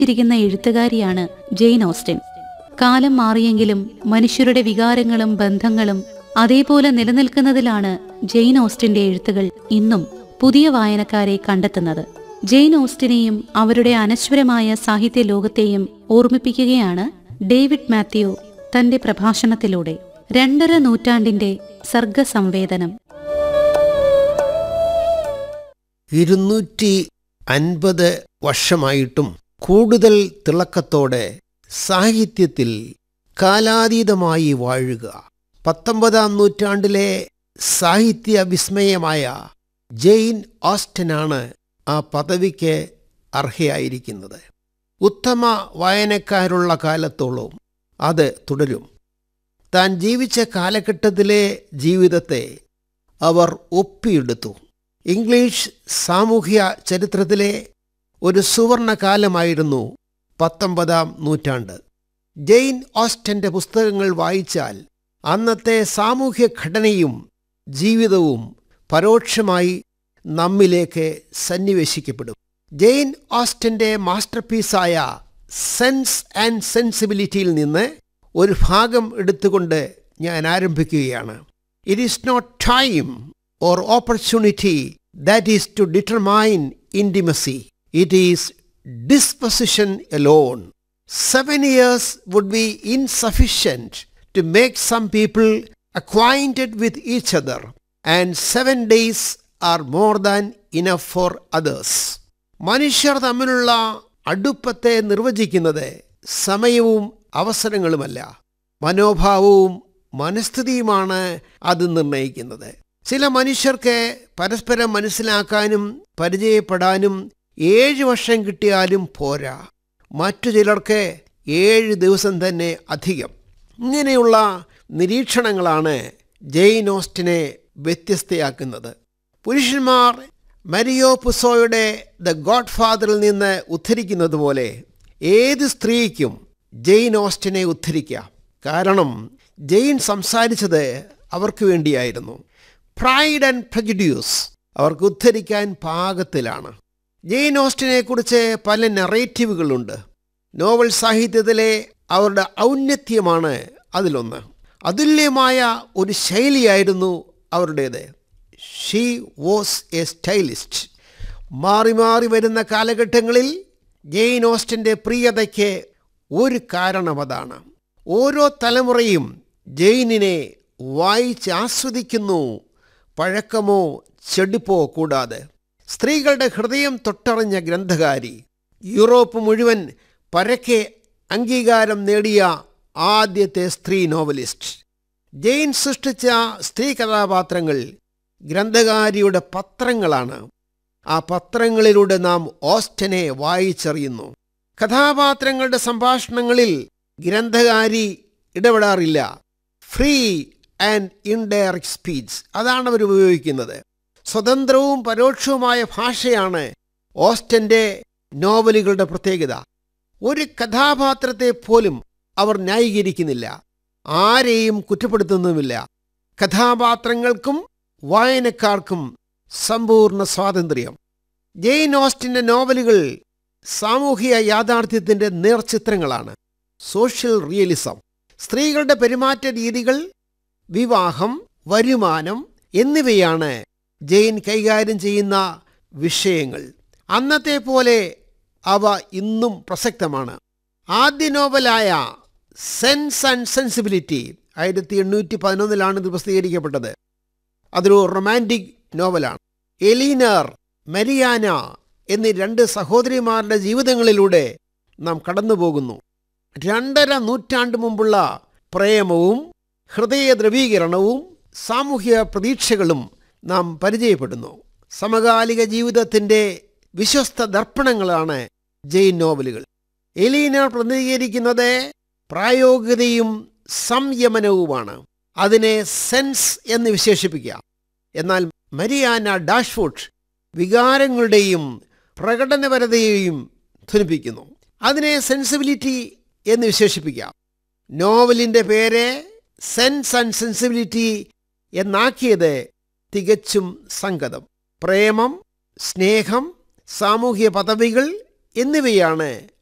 ഇരിക്കുന്ന എഴുത്തുകാരിയാണ് ജെയിൻ ഓസ്റ്റൻ കാലം മാറിയെങ്കിലും മനുഷ്യരുടെ വികാരങ്ങളും ബന്ധങ്ങളും അതേപോലെ നിലനിൽക്കുന്നതിലാണ് ജെയിൻ ഓസ്റ്റിന്റെ എഴുത്തുകൾ ഇന്നും പുതിയ വായനക്കാരെ കണ്ടെത്തുന്നത് ജെയിൻ ഓസ്റ്റിനെയും അവരുടെ അനശ്വരമായ സാഹിത്യ ലോകത്തെയും ഓർമ്മിപ്പിക്കുകയാണ് ഡേവിഡ് മാത്യു തന്റെ പ്രഭാഷണത്തിലൂടെ രണ്ടര നൂറ്റാണ്ടിന്റെ സർഗസംവേദനം ഇരുന്നൂറ്റി അൻപത് വർഷമായിട്ടും കൂടുതൽ തിളക്കത്തോടെ സാഹിത്യത്തിൽ കാലാതീതമായി വാഴുക പത്തൊമ്പതാം നൂറ്റാണ്ടിലെ സാഹിത്യ വിസ്മയമായ ജെയിൻ ഓസ്റ്റനാണ് ആ പദവിക്ക് അർഹയായിരിക്കുന്നത് ഉത്തമ വായനക്കാരുള്ള കാലത്തോളം അത് തുടരും താൻ ജീവിച്ച കാലഘട്ടത്തിലെ ജീവിതത്തെ അവർ ഒപ്പിയെടുത്തു ഇംഗ്ലീഷ് സാമൂഹ്യ ചരിത്രത്തിലെ ഒരു സുവർണകാലമായിരുന്നു പത്തൊമ്പതാം നൂറ്റാണ്ട് ജെയിൻ ഓസ്റ്റന്റെ പുസ്തകങ്ങൾ വായിച്ചാൽ അന്നത്തെ സാമൂഹ്യ ഘടനയും ജീവിതവും പരോക്ഷമായി നമ്മിലേക്ക് സന്നിവേശിക്കപ്പെടും ജെയിൻ ഓസ്റ്റന്റെ മാസ്റ്റർപീസായ സെൻസ് ആൻഡ് സെൻസിബിലിറ്റിയിൽ നിന്ന് ഒരു ഭാഗം എടുത്തുകൊണ്ട് ഞാൻ ആരംഭിക്കുകയാണ് it is not time or opportunity that is to determine intimacy it is disposition alone seven years would be insufficient to make some people acquainted with each other, and seven days are more than enough for others. മനുഷ്യർ തമ്മിലുള്ള അടുപ്പത്തെ നിർവചിക്കുന്നത് സമയവും അവസരങ്ങളുമല്ല മനോഭാവവും മനസ്ഥിതിയുമാണ് അത് നിർണയിക്കുന്നത് ചില മനുഷ്യർക്ക് പരസ്പരം മനസ്സിലാക്കാനും പരിചയപ്പെടാനും ഏഴ് വർഷം കിട്ടിയാലും പോരാ മറ്റു ചിലർക്ക് ഏഴ് ദിവസം തന്നെ അധികം ഇങ്ങനെയുള്ള നിരീക്ഷണങ്ങളാണ് ജെയിൻ ഓസ്റ്റിനെ വ്യത്യസ്തയാക്കുന്നത് പുരുഷന്മാർ മരിയോ പുസോയുടെ ദ ഗോഡ് ഫാദറിൽ നിന്ന് ഉദ്ധരിക്കുന്നത് പോലെ ഏത് സ്ത്രീക്കും ജെയിൻ ഓസ്റ്റിനെ ഉദ്ധരിക്കാം കാരണം ജെയിൻ സംസാരിച്ചത് അവർക്ക് വേണ്ടിയായിരുന്നു പ്രൈഡ് ആൻഡ് പ്രജുഡ്യൂസ് അവർക്ക് ഉദ്ധരിക്കാൻ പാകത്തിലാണ് ജെയിൻ ഓസ്റ്റിനെ കുറിച്ച് പല നെറേറ്റീവുകളുണ്ട് നോവൽ സാഹിത്യത്തിലെ അവരുടെ ഔന്നത്യമാണ് അതിലൊന്ന് അതുല്യമായ ഒരു ശൈലിയായിരുന്നു അവരുടേത് ഷീ വാസ് എ സ്റ്റൈലിസ്റ്റ് മാറി മാറി വരുന്ന കാലഘട്ടങ്ങളിൽ ജെയിൻ ഓസ്റ്റിൻ്റെ പ്രിയതയ്ക്ക് ഒരു കാരണം അതാണ് ഓരോ തലമുറയും ജെയിനിനെ വായിച്ച് ആസ്വദിക്കുന്നു പഴക്കമോ ചെടിപ്പോ കൂടാതെ സ്ത്രീകളുടെ ഹൃദയം തൊട്ടറിഞ്ഞ ഗ്രന്ഥകാരി യൂറോപ്പ് മുഴുവൻ പരക്കെ അംഗീകാരം നേടിയ ആദ്യത്തെ സ്ത്രീ നോവലിസ്റ്റ് ജെയിൻ സൃഷ്ടിച്ച സ്ത്രീ കഥാപാത്രങ്ങൾ ഗ്രന്ഥകാരിയുടെ പത്രങ്ങളാണ് ആ പത്രങ്ങളിലൂടെ നാം ഓസ്റ്റനെ വായിച്ചറിയുന്നു കഥാപാത്രങ്ങളുടെ സംഭാഷണങ്ങളിൽ ഗ്രന്ഥകാരി ഇടപെടാറില്ല ഫ്രീ ആൻഡ് ഇൻഡയറക്റ്റ് സ്പീച്ച് അതാണ് അവർ ഉപയോഗിക്കുന്നത് സ്വതന്ത്രവും പരോക്ഷവുമായ ഭാഷയാണ് ഓസ്റ്റന്റെ നോവലുകളുടെ പ്രത്യേകത ഒരു കഥാപാത്രത്തെ പോലും അവർ ന്യായീകരിക്കുന്നില്ല ആരെയും കുറ്റപ്പെടുത്തുന്നുമില്ല കഥാപാത്രങ്ങൾക്കും വായനക്കാർക്കും സമ്പൂർണ്ണ സ്വാതന്ത്ര്യം ജെയിൻ ഓസ്റ്റിന്റെ നോവലുകൾ സാമൂഹിക യാഥാർത്ഥ്യത്തിന്റെ നേർചിത്രങ്ങളാണ് സോഷ്യൽ റിയലിസം സ്ത്രീകളുടെ പെരുമാറ്റ രീതികൾ വിവാഹം വരുമാനം എന്നിവയാണ് ജെയിൻ കൈകാര്യം ചെയ്യുന്ന വിഷയങ്ങൾ അന്നത്തെ പോലെ അവ ഇന്നും പ്രസക്തമാണ് ആദ്യ നോവലായ സെൻസ് ആൻഡ് സെൻസിബിലിറ്റി ആയിരത്തി എണ്ണൂറ്റി പതിനൊന്നിലാണ് ഇത് പ്രസിദ്ധീകരിക്കപ്പെട്ടത് അതൊരു റൊമാൻറ്റിക് നോവലാണ് എലീനർ മരിയാന എന്നീ രണ്ട് സഹോദരിമാരുടെ ജീവിതങ്ങളിലൂടെ നാം കടന്നുപോകുന്നു രണ്ടര നൂറ്റാണ്ട് മുമ്പുള്ള പ്രേമവും ഹൃദയ ദ്രവീകരണവും സാമൂഹ്യ പ്രതീക്ഷകളും നാം പരിചയപ്പെടുന്നു സമകാലിക ജീവിതത്തിൻ്റെ വിശ്വസ്ത ദർപ്പണങ്ങളാണ് ജെയിൻ നോവലുകൾ എലീനർ പ്രതിനിധീകരിക്കുന്നത് പ്രായോഗികതയും സംയമനവുമാണ് അതിനെ സെൻസ് എന്ന് വിശേഷിപ്പിക്കാം എന്നാൽ മരിയാന ഡാഷ്ഫുഡ് വികാരങ്ങളുടെയും പ്രകടനപരതയെയും ധ്വനിപ്പിക്കുന്നു അതിനെ സെൻസിബിലിറ്റി എന്ന് വിശേഷിപ്പിക്കാം നോവലിൻ്റെ പേര് സെൻസ് ആൻഡ് സെൻസിബിലിറ്റി എന്നാക്കിയത് തികച്ചും സംഗതം പ്രേമം സ്നേഹം സാമൂഹ്യ പദവികൾ എന്നിവയാണ്